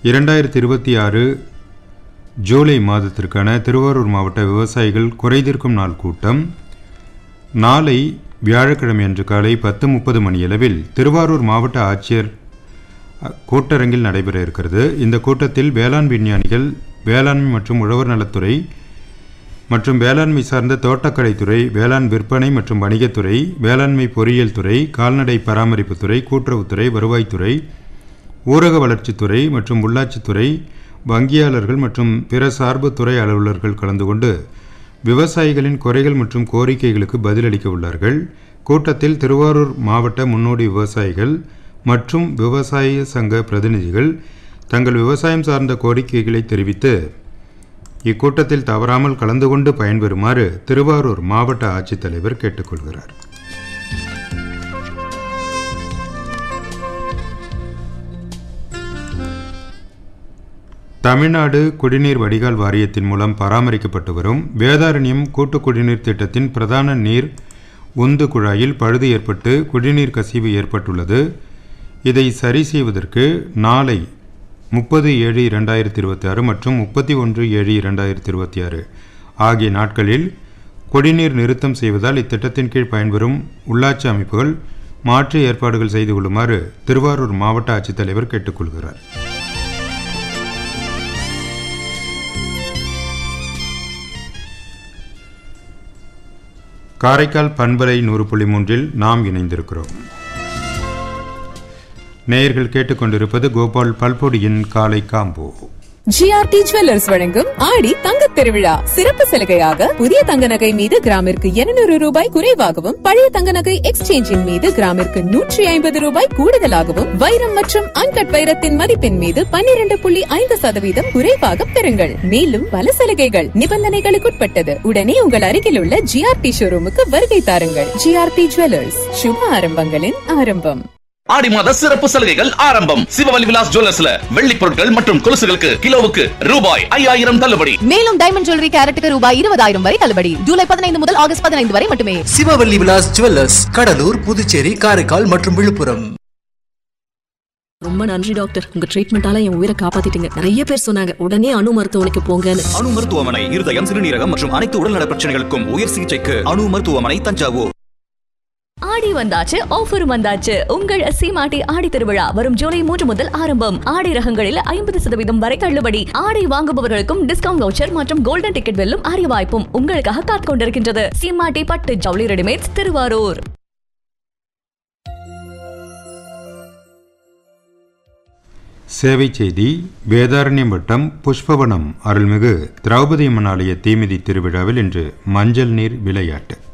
இரண்டாயிரத்தி இருபத்தி ஆறு ஜூலை மாதத்திற்கான திருவாரூர் மாவட்ட விவசாயிகள் குறைதீர்க்கும் நாள் கூட்டம் நாளை வியாழக்கிழமை அன்று காலை பத்து முப்பது மணியளவில் திருவாரூர் மாவட்ட ஆட்சியர் அ, கூட்டரங்கில் நடைபெற இருக்கிறது இந்த கூட்டத்தில் வேளாண் விஞ்ஞானிகள் வேளாண்மை மற்றும் உழவர் நலத்துறை மற்றும் வேளாண்மை சார்ந்த தோட்டக்கலைத்துறை வேளாண் விற்பனை மற்றும் வணிகத்துறை வேளாண்மை பொறியியல் துறை கால்நடை பராமரிப்புத்துறை கூட்டுறவுத்துறை வருவாய்த்துறை ஊரக வளர்ச்சித்துறை மற்றும் உள்ளாட்சித்துறை வங்கியாளர்கள் மற்றும் பிற சார்பு துறை அலுவலர்கள் கலந்து கொண்டு விவசாயிகளின் குறைகள் மற்றும் கோரிக்கைகளுக்கு பதிலளிக்க உள்ளார்கள் கூட்டத்தில் திருவாரூர் மாவட்ட முன்னோடி விவசாயிகள் மற்றும் விவசாய சங்க பிரதிநிதிகள் தங்கள் விவசாயம் சார்ந்த கோரிக்கைகளை தெரிவித்து இக்கூட்டத்தில் தவறாமல் கலந்து கொண்டு பயன்பெறுமாறு திருவாரூர் மாவட்ட ஆட்சித்தலைவர் கேட்டுக்கொள்கிறார் தமிழ்நாடு குடிநீர் வடிகால் வாரியத்தின் மூலம் பராமரிக்கப்பட்டு வரும் வேதாரண்யம் கூட்டு குடிநீர் திட்டத்தின் பிரதான நீர் உந்து குழாயில் பழுது ஏற்பட்டு குடிநீர் கசிவு ஏற்பட்டுள்ளது இதை சரி செய்வதற்கு நாளை முப்பது ஏழு இரண்டாயிரத்தி இருபத்தி ஆறு மற்றும் முப்பத்தி ஒன்று ஏழு இரண்டாயிரத்தி இருபத்தி ஆறு ஆகிய நாட்களில் குடிநீர் நிறுத்தம் செய்வதால் இத்திட்டத்தின் கீழ் பயன்பெறும் உள்ளாட்சி அமைப்புகள் மாற்று ஏற்பாடுகள் செய்து கொள்ளுமாறு திருவாரூர் மாவட்ட ஆட்சித்தலைவர் கேட்டுக்கொள்கிறார் காரைக்கால் பண்பலை நூறு புள்ளி மூன்றில் நாம் இணைந்திருக்கிறோம் நேயர்கள் கேட்டுக்கொண்டிருப்பது கோபால் பல்பொடியின் காலை காம்போ ஜிஆர்டி ஜுவல்லர்ஸ் வழங்கும் ஆடி தங்கத் திருவிழா சிறப்பு சலுகையாக புதிய தங்க நகை மீது கிராமிற்கு 200 ரூபாய் குறைவாகவும் பழைய தங்க நகை எக்ஸ்சேஞ்சின் மீது கிராமிற்கு நூற்றி ஐம்பது ரூபாய் கூடுதலாகவும் வைரம் மற்றும் அன்கட் வைரத்தின் மதிப்பின் மீது 12.5% புள்ளி ஐந்து சதவீதம் குறைவாக பெறுங்கள் மேலும் பல சலுகைகள் நிபந்தனைகளுக்குட்பட்டது உடனே உங்கள் அருகில் உள்ள ஜிஆர்டி ஷோரூமுக்கு வருகை தாருங்கள் ஜிஆர்டி ஜுவல்லர்ஸ் சுப ஆரம்பங்களின் ஆரம்பம் ஆடி மாத சிறப்பு சலுகைகள் ஆரம்பம் சிவவலி விலாஸ் ஜுவல்லர்ஸ்ல வெள்ளி பொருட்கள் மற்றும் கொலுசுகளுக்கு கிலோவுக்கு ரூபாய் ஐயாயிரம் தள்ளுபடி மேலும் டைமண்ட் ஜுவல்லரி கேரட்டுக்கு ரூபாய் இருபதாயிரம் வரை தள்ளுபடி ஜூலை பதினைந்து முதல் ஆகஸ்ட் பதினைந்து வரை மட்டுமே சிவவல்லி விலாஸ் ஜுவல்லர்ஸ் கடலூர் புதுச்சேரி காரைக்கால் மற்றும் விழுப்புரம் ரொம்ப நன்றி டாக்டர் உங்க ட்ரீட்மெண்டால என் உயிரை காப்பாத்திட்டீங்க நிறைய பேர் சொன்னாங்க உடனே அணு மருத்துவமனைக்கு போங்கன்னு அணு மருத்துவமனை இருதயம் சிறுநீரகம் மற்றும் அனைத்து உடல்நல பிரச்சனைகளுக்கும் உயர் சிகிச்சைக்கு அணு மருத்துவமனை தஞ்சாவூர் ஆடி வந்தாச்சு ஆஃபர் வந்தாச்சு உங்கள் சீமாட்டி ஆடி திருவிழா வரும் ஜூலை மூன்று முதல் ஆரம்பம் ஆடை ரகங்களில் ஐம்பது சதவீதம் வரை தள்ளுபடி ஆடை வாங்குபவர்களுக்கும் டிஸ்கவுண்ட் வவுச்சர் மற்றும் கோல்டன் டிக்கெட் வெல்லும் அரிய வாய்ப்பும் உங்களுக்காக காத்துக் கொண்டிருக்கின்றது சீமாட்டி பட்டு ஜவுளி ரெடிமேட்ஸ் திருவாரூர் சேவை செய்தி வேதாரண்யம் வட்டம் புஷ்பவனம் அருள்மிகு திரௌபதி அம்மன் ஆலய தீமிதி திருவிழாவில் இன்று மஞ்சள் நீர் விளையாட்டு